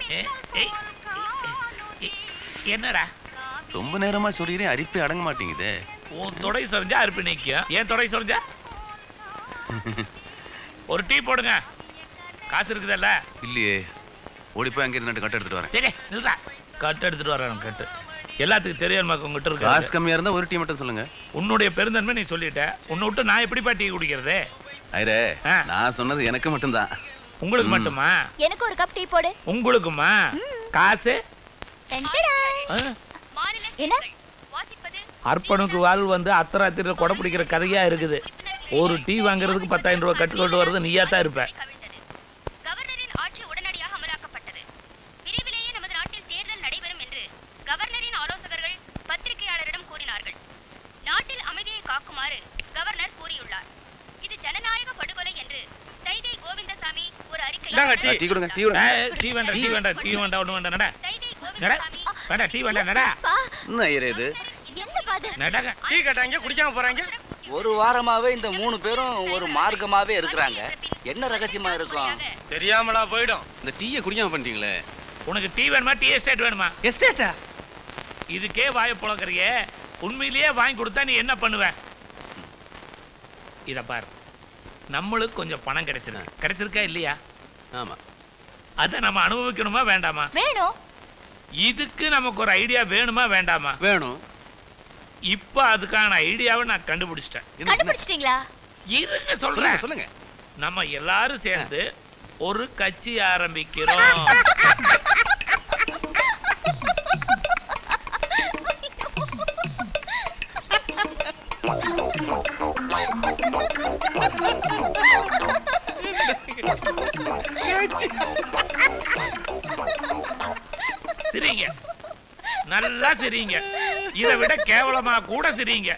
ஏ, ஏய், ஏய், என்னடா ரொம்ப நேரமா சொல்லிடுறேன் அரிப்பே அடங்க மாட்டேங்குதே உன் தொடை சொரிஞ்சா அறுப்பு நிற்கும் ஏன் தொடை சொரிஞ்சா ஒரு டீ போடுங்க காசு இருக்குதல்ல இல்லையே ஓடி போய் அங்கிருந்து ரெண்டு கட்டை எடுத்துட்டு வரேன் சரி நில்றா கட்டு எடுத்துட்டு வரேன் கட்டு எல்லாத்துக்கும் தெரியாம உங்ககிட்ட காசு இருக்கு கம்மியா இருந்தா ஒரு டீ மட்டும் சொல்லுங்க உன்னுடைய பெருந்தன்மை நீ சொல்லிட்ட உன்னை விட்டு நான் எப்படிப்பா டீ குடிக்கிறது ஐரே ஆ. நான் சொன்னது எனக்கு மட்டும்தான் உங்களுக்கு மட்டுமா எனக்கு ஒரு கப் டீ போடு உங்களுக்குமா காசு ஆ, என்ன அர்ப்பனுக்கு வாழ் வந்து அத்தராத்திரியில் கொடை பிடிக்கிற கதையா இருக்குது ஒரு டீ வாங்குறதுக்கு பத்தாயிரம் ரூபாய் கட்டுக்கொண்டு வர்றது நீயா தான் இருப்ப கவர்னரின் ஆட்சி உடனடியாக அமலாக்கப்பட்டது விரைவிலேயே நமது நாட்டில் தேர்தல் நடைபெறும் என்று கவர்னரின் ஆலோசகர்கள் பத்திரிகையாளரிடம் கூறினார்கள் நாட்டில் அமைதியை காக்குமாறு கவர்னர் கூறியுள்ளார் இது ஜனநாயக படுகொலை என்று சைதை கோவிந்தசாமி ஒரு இந்தாங்க டீ. டீ கொடுங்க, டீ கொடுங்க. ஏய், டீ வேண்டாம் டீ வேண்டாம் டீ வேண்டாம் ஒண்ணு வேண்டாம் நட சைதை நட கோவிந்தசாமி வேண்டாம் டீ வேண்டாம் நட என்ன ஐயரே இது என்ன பாது நடக டீ கேட்டாங்க குடிக்காம போறாங்க ஒரு வாரமாவே இந்த மூணு பேரும் ஒரு மார்க்கமாவே இருக்கிறாங்க என்ன ரகசியமா இருக்கும் தெரியாமலா போயிடும் இந்த டீயை குடிக்காம பண்ணிட்டீங்களே உனக்கு டீ வேணுமா டீ எஸ்டேட் வேணுமா எஸ்டேட்டா இதுக்கே வாய புழக்கறியே உண்மையிலேயே வாங்கி கொடுத்தா நீ என்ன பண்ணுவ இத பாரு நம்மளுக்கு கொஞ்சம் பணம் கிடைச்சிருக்கு கிடைச்சிருக்கா இல்லையா ஆமா அதை நம்ம அனுபவிக்கணுமா வேண்டாமா வேணும் இதுக்கு நமக்கு ஒரு ஐடியா வேணுமா வேண்டாமா வேணும் இப்ப அதுக்கான ஐடியாவை நான் கண்டுபிடிச்சிட்டேன் என்ன- கண்டுபிடிச்சிட்டீங்களா இருங்க சொல்லுங்க சொல்றேன் சொல்லுங்க நம்ம எல்லாரும் சேர்ந்து ஒரு கட்சி ஆரம்பிக்கிறோம் சிரிங்க நல்லா சிரிங்க இதை விட கேவலமா கூட சிரிங்க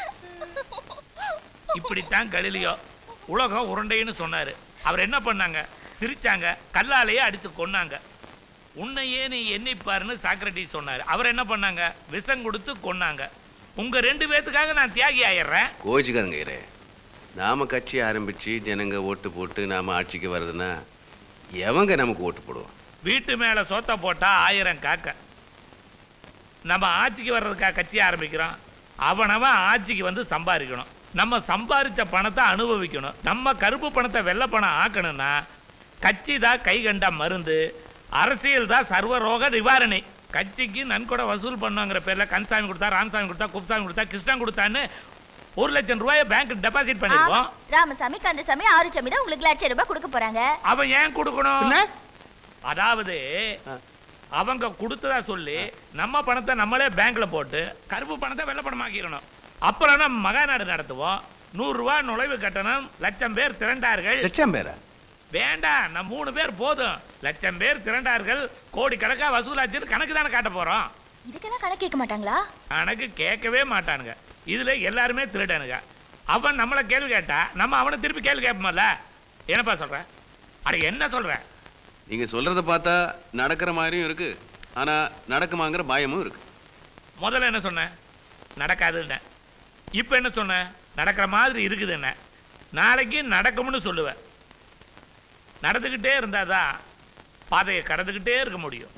இப்படித்தான் கலிலியோ உலகம் உருண்டைன்னு சொன்னாரு அவர் என்ன பண்ணாங்க சிரிச்சாங்க கல்லாலேயே அடிச்சு கொன்னாங்க உன்னையே நீ எண்ணிப்பாருன்னு சாக்ரட்டிஸ் சொன்னாரு அவர் என்ன பண்ணாங்க விஷம் கொடுத்து கொன்னாங்க உங்க ரெண்டு பேத்துக்காக நான் தியாகி ஆயிடுறேன் கோச்சிக்காதுங்க ஐயரே நாம கட்சி ஆரம்பிச்சு ஜனங்க ஓட்டு போட்டு நாம ஆட்சிக்கு வருதுன்னா எவங்க நமக்கு ஓட்டு போடுவோம் வீட்டு மேல சோத்த போட்டா ஆயிரம் காக்க நம்ம ஆட்சிக்கு வர்றதுக்காக கட்சி ஆரம்பிக்கிறோம் அவனவன் ஆட்சிக்கு வந்து சம்பாதிக்கணும் நம்ம சம்பாதிச்ச பணத்தை அனுபவிக்கணும் நம்ம கருப்பு பணத்தை வெள்ளை பணம் ஆக்கணும்னா கட்சி தான் கை கண்ட மருந்து அரசியல் தான் சர்வரோக நிவாரணை கட்சிக்கு நன்கொடை வசூல் பண்ணுங்கிற பேர்ல கன்சாமி கொடுத்தா ராமசாமி கொடுத்தா குப்சாமி கொடுத்தா கிருஷ்ணன் கொடுத்தான்னு ஒரு லட்சம் ரூபாயை பேங்க் டெபாசிட் ஆமா பண்ணிருக்கோம் ராமசாமி கந்தசாமி ஆறுசாமி தான் உங்களுக்கு லட்சம் ரூபாய் கொடுக்க போறாங்க அவன் ஏன் கொடுக்கணும் அதாவது அவங்க கொடுத்ததா சொல்லி நம்ம பணத்தை நம்மளே பேங்க்ல போட்டு கருப்பு பணத்தை வெள்ளை பணமாக்கிடணும் அப்புறம் நம்ம மகாநாடு நடத்துவோம் நூறு ரூபாய் நுழைவு கட்டணம் லட்சம் பேர் திரண்டார்கள் லட்சம் பேரா வேண்டாம் நம்ம மூணு பேர் போதும் லட்சம் பேர் திரண்டார்கள் கோடி கணக்கா வசூலாச்சுன்னு கணக்கு தானே காட்ட போறோம் இதுக்கெல்லாம் கணக்கு கேட்க மாட்டாங்களா கணக்கு கேட்கவே மாட்டானுங்க இதுல எல்லாருமே திருடனுங்க அவன் நம்மளை கேள்வி கேட்டா நம்ம அவனை திருப்பி கேள்வி கேட்போம்ல என்னப்பா சொல்ற அட என்ன சொல்ற நீங்க சொல்றத பார்த்தா நடக்கிற மாதிரியும் இருக்கு ஆனா நடக்குமாங்கிற பயமும் இருக்கு முதல்ல என்ன சொன்னேன் நடக்காதுன்னு இப்போ என்ன சொன்னேன் நடக்கிற மாதிரி இருக்குது என்ன நாளைக்கு நடக்கும்னு சொல்லுவேன் நடந்துக்கிட்டே இருந்தாதான் பாதையை கடந்துக்கிட்டே இருக்க முடியும்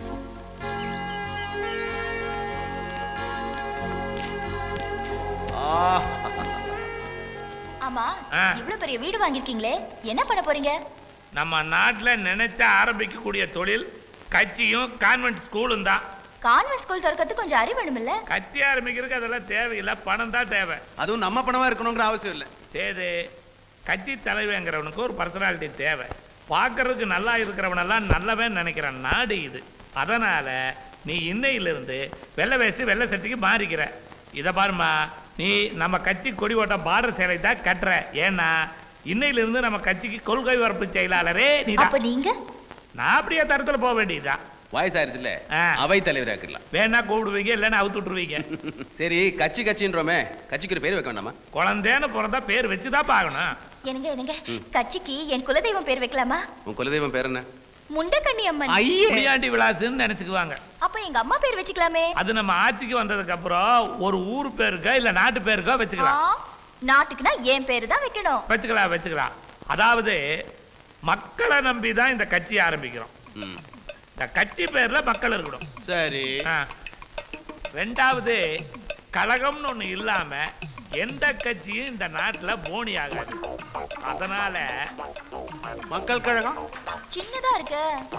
ஆமா ஆ. இவ்வளவு பெரிய வீடு வாங்கிருக்கீங்களே என்ன பண்ண போறீங்க நம்ம நாட்டில் நினைச்சா ஆரம்பிக்கக்கூடிய தொழில் கட்சியும் கான்வென்ட் ஸ்கூலும் தான் கான்வென்ட் ஸ்கூல் திறக்கிறதுக்கு கொஞ்சம் அறிவு வேணுமில்ல கட்சி ஆரம்பிக்கிறதுக்கு அதெல்லாம் தேவையில்லை பணம் தான் தேவை அதுவும் நம்ம பணமா இருக்கணுங்கிற அவசியம் இல்லை சேது கட்சி தலைவங்கிறவனுக்கு ஒரு பர்சனாலிட்டி தேவை பார்க்கறதுக்கு நல்லா இருக்கிறவனெல்லாம் நல்லவன் நினைக்கிற நாடு இது அதனால நீ இன்னையிலிருந்து வெள்ளை வேஷ்டி வெள்ளை சட்டிக்கு மாறிக்கிற இதை பாருமா நீ நம்ம கட்சி கொடி ஓட்ட பார்டர் சேலை தான் கட்டுற ஏன்னா இன்னையிலிருந்து நம்ம கட்சிக்கு கொள்கை வரப்பு செயலாளரே நீ அப்ப நீங்க நான் அப்படியே தரத்துல போக வேண்டியதுதான் வயசு ஆயிருச்சுல ஆ. அவை தலைவராக்கிடலாம் வேணா கூப்பிடுவீங்க இல்லைன்னா அவுத்து விட்டுருவீங்க சரி கட்சி கட்சின்றோமே கட்சிக்கு ஒரு பேர் வைக்க வேண்டாமா குழந்தைன்னு பிறந்தா பேர் வச்சுதான் பார்க்கணும் என்னங்க என்னங்க கட்சிக்கு என் குலதெய்வம் பேர் வைக்கலாமா உன் குலதெய்வம் பேர் என்ன முண்டக்கண்ணி அம்மன் முனியாண்டி விலாசுன்னு நினைச்சுக்குவாங்க அப்ப எங்க அம்மா பேர் வச்சுக்கலாமே அது நம்ம ஆட்சிக்கு வந்ததுக்கு அப்புறம் ஒரு ஊர் பேருக்கோ இல்ல நாட்டு பேருக்கோ ஆ, வச்சுக்கலாம் நாட்டுக்குன்னா என் பேரு தான் வைக்கணும் வச்சுக்கலாம் வச்சுக்கலாம் அதாவது மக்களை நம்பி தான் இந்த கட்சி ஆரம்பிக்கிறோம் ம். இந்த கட்சி பேர்ல மக்கள் இருக்கணும் சரி ஆ. ரெண்டாவது கழகம்னு ஒண்ணு இல்லாம எந்த கட்சியும் இந்த நாட்டுல போனி ஆகாது அதனால மக்கள் கழகம் சின்னதா இருக்கு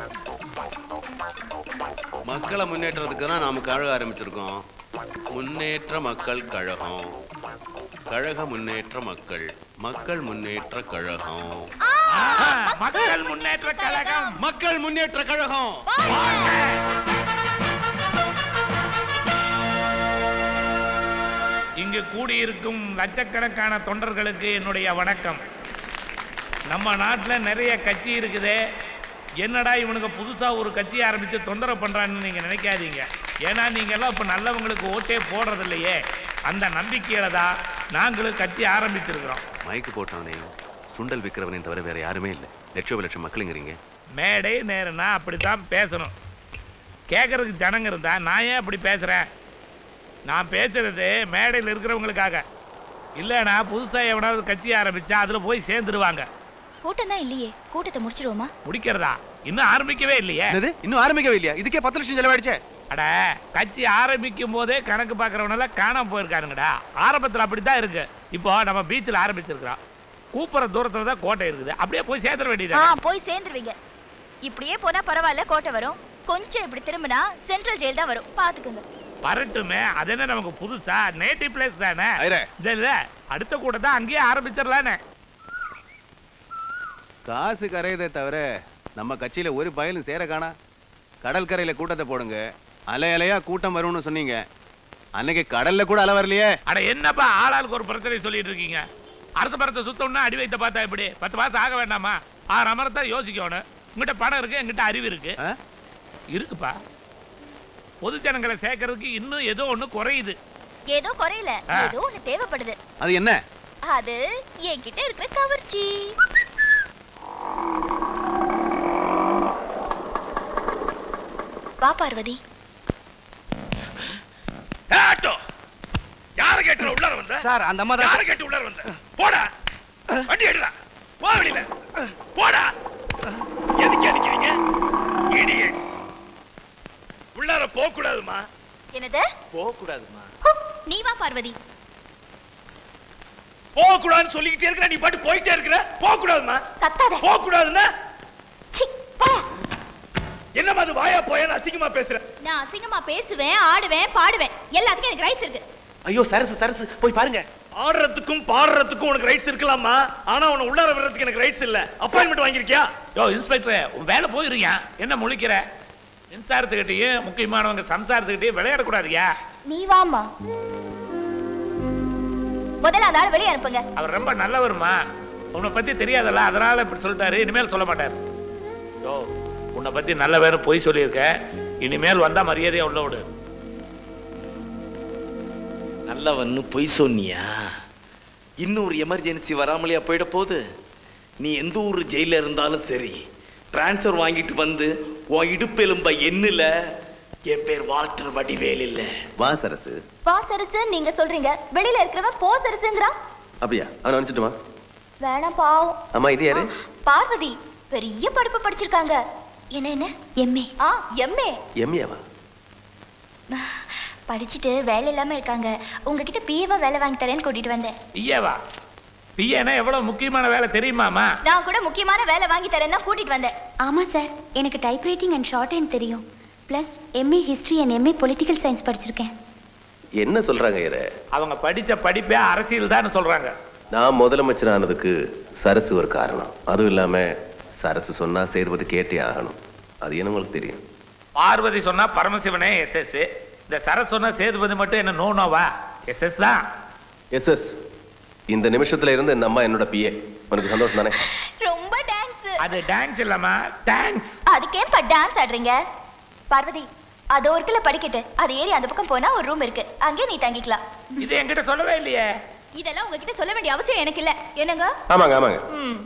மக்களை முன்னேற்றத்துக்கு தான் நாம கழகம் ஆரம்பிச்சிருக்கோம் முன்னேற்ற மக்கள் கழகம் கழக முன்னேற்ற மக்கள் மக்கள் முன்னேற்ற கழகம் ஆ, மக்கள் முன்னேற்ற கழகம் மக்கள் முன்னேற்ற கழகம் இங்கு கூடியிருக்கும் லட்சக்கணக்கான தொண்டர்களுக்கு என்னுடைய வணக்கம் நம்ம நாட்டில் நிறைய கட்சி இருக்குதே என்னடா இவனுக்கு புதுசாக ஒரு கட்சி ஆரம்பித்து தொந்தரவு பண்ணுறான்னு நீங்கள் நினைக்காதீங்க ஏன்னா நீங்கள்லாம் இப்போ நல்லவங்களுக்கு ஓட்டே போடுறது இல்லையே அந்த நம்பிக்கையில தான் நாங்களும் கட்சி ஆரம்பிச்சிருக்கிறோம் மைக்கு போட்டவனையும் சுண்டல் விற்கிறவனையும் தவிர வேற யாருமே இல்லை லட்சோப லட்சம் மக்களுங்கிறீங்க மேடை நேரம்னா அப்படி தான் பேசணும் கேட்கறதுக்கு ஜனங்க இருந்தா நான் ஏன் அப்படி பேசுகிறேன் நான் பேசுறது மேடையில் இருக்கிறவங்களுக்காக இல்லைன்னா புதுசாக எவனாவது கட்சி ஆரம்பிச்சா அதில் போய் சேர்ந்துருவாங்க கூட்டம் தான் இல்லையே கூட்டத்தை முடிச்சிடுவோமா முடிக்கிறதா இன்னும் ஆரம்பிக்கவே இல்லையே என்னது இன்னும் ஆரம்பிக்கவே இல்லையா இதுக்கே பத்து லட்சம் செலவாயிடுச்சே அட கட்சி ஆரம்பிக்கும் போதே கணக்கு பார்க்குறவனெல்லாம் காணாம போயிருக்கானுங்கடா ஆரம்பத்தில் அப்படி தான் இருக்கு இப்போ நம்ம பீச்சில் ஆரம்பிச்சிருக்கிறோம் கூப்பிட்ற தூரத்தில் தான் கோட்டை இருக்குது அப்படியே போய் சேர்த்துட ஆ வேண்டியது போய் சேர்ந்துருவீங்க இப்படியே போனா பரவாயில்ல கோட்டை வரும் கொஞ்சம் இப்படி திரும்பினா சென்ட்ரல் ஜெயில் தான் வரும் பாத்துக்கோங்க வரட்டுமே அது என்ன நமக்கு புதுசா நேட்டிவ் பிளேஸ் தானே ஐயரே. இல்ல இல்ல அடுத்த கூட தான் அங்கேயே ஆரம்பிச்சிடலானே காசு கரையதே தவிர நம்ம கட்சியில ஒரு பயலும் சேர காணா கடற்கரையில கூட்டத்தை போடுங்க அலை அலையா கூட்டம் வரும்னு சொன்னீங்க அன்னைக்கு கடல்ல கூட அலை வரலையே அட என்னப்பா ஆளாளுக்கு ஒரு பிரச்சனை சொல்லிட்டு இருக்கீங்க அடுத்த மரத்தை சுத்தம்னா அடி வைத்த பார்த்தா எப்படி பத்து மாசம் ஆக வேண்டாமா ஆறு அமரத்தை யோசிக்கணும் உங்ககிட்ட பணம் இருக்கு எங்கிட்ட அறிவு இருக்கு ஆ? இருக்குப்பா பொது ஜனங்களை சேர்க்கறதுக்கு இன்னும் ஏதோ ஒண்ணு குறையுது ஏதோ குறையல ஆ. ஏதோ ஒண்ணு தேவைப்படுது அது என்ன அது என்கிட்ட இருக்கிற கவர்ச்சி வா பார்வதி ஆட்டோ யார கேட்டுற உள்ளார வந்த சார் அந்த அம்மா யார கேட்டு உள்ளார வந்த போடா வண்டி எடுடா போ வெளியில போடா எதுக்கு அடிக்கிறீங்க இடியட்ஸ் உள்ளார போக கூடாதுமா என்னது போக கூடாதுமா ஹு, நீ வா பார்வதி போக கூடாதுன்னு சொல்லிக்கிட்டே இருக்கிற நீ பாட்டு போயிட்டே இருக்கிற போக கூடாதுமா கத்தாத போக கூடாதுன்னா சி, போ. என்னமா அது வாயா போயான்னு அசிங்கமா பேசுற நான் அசிங்கமா பேசுவேன் ஆடுவேன் பாடுவேன் எல்லாத்துக்கும் எனக்கு ரைட்ஸ் இருக்கு ஐயோ சரசு சரசு போய் பாருங்க ஆடுறதுக்கும் பாடுறதுக்கும் உனக்கு ரைட்ஸ் இருக்கலாமா ஆனா உன உள்ளார விடுறதுக்கு எனக்கு ரைட்ஸ் இல்ல அப்பாயின்மெண்ட் வாங்கிருக்கியா யோ இன்ஸ்பெக்டர் உன் வேலை போயிருக்கியா என்ன முழிக்கிற மின்சாரத்துக்கிட்டையும் முக்கியமானவங்க சம்சாரத்துக்கிட்டையும் விளையாடக்கூடாதுயா நீ வாமா முதல்ல அந்த ஆள் வெளியே அனுப்புங்க அவர் ரொம்ப நல்லவருமா உன்னை பத்தி தெரியாதல்ல அதனால இப்படி சொல்லிட்டாரு இனிமேல் சொல்ல மாட்டாரு யோ உன்னை பத்தி நல்லவன்னு பொய் சொல்லியிருக்க இனிமேல் வந்தா மரியாதையா உள்ள விடு நல்லவன்னு பொய் சொன்னியா இன்னொரு எமர்ஜென்சி வராமலையா போயிட போகுது நீ எந்த ஊர் ஜெயில இருந்தாலும் சரி டிரான்ஸ்ஃபர் வாங்கிட்டு வந்து உன் இடுப்பெலும்ப எண்ணுல என் பேர் வால்டர் வடிவேல் இல்ல வா சரசு வா சரசு நீங்க சொல்றீங்க வெளியில இருக்கிறவன் போ சரசுங்கிறான் அப்படியா அவன் அனுப்பிச்சிட்டுமா வேணாம் பாவம் அம்மா இது யாரு பார்வதி பெரிய படிப்பு படிச்சிருக்காங்க என்ன என்ன எம்ஏ ஆ எம்ஏ எம்ஏவா படிச்சுட்டு வேலை இல்லாம இருக்காங்க உங்ககிட்ட பிஏவா வேலை வாங்கி தரேன்னு கூட்டிட்டு வந்தேன் பிஏவா பிஏனா எவ்வளவு முக்கியமான வேலை தெரியுமாமா நான் கூட முக்கியமான வேலை வாங்கி தரேன் தான் கூட்டிட்டு வந்தேன் ஆமாம் சார் எனக்கு டைப்ரைட்டிங் அண்ட் ஷார்ட் ஹேண்ட் தெரியும் plus MA history and MA political science படிச்சிருக்கேன் என்ன சொல்றாங்க ஐயரே அவங்க படிச்ச படிப்பே அரசியல் தான் சொல்றாங்க நான் முதலமைச்சர் ஆனதுக்கு சரசு ஒரு காரணம் அதுவும் இல்லாம சரசு சொன்னா சேதுபதி கேட்டே ஆகணும் அது என்ன உங்களுக்கு தெரியும் பார்வதி சொன்னா பரமசிவனே எஸ் எஸ் இந்த சரஸ் சொன்னா சேதுபதி மட்டும் என்ன நோ நோவா எஸ் எஸ் தான் எஸ் எஸ் இந்த நிமிஷத்துல இருந்து இந்த அம்மா என்னோட பிஏ உனக்கு சந்தோஷம் தானே ரொம்ப டான்ஸ் அது டான்ஸ் இல்லம்மா தேங்க்ஸ் அதுக்கேன்பா டான்ஸ் ஆடுறீங்க பார்வதி அது ஒரு கிலோ படிக்கட்டு அது ஏறி அந்த பக்கம் போனா ஒரு ரூம் இருக்கு அங்கே நீ தங்கிக்கலாம் இது என்கிட்ட சொல்லவே இல்லையே இதெல்லாம் உங்ககிட்ட சொல்ல வேண்டிய அவசியம் எனக்கு இல்ல என்னங்க ஆமாங்க ஆமாங்க ம்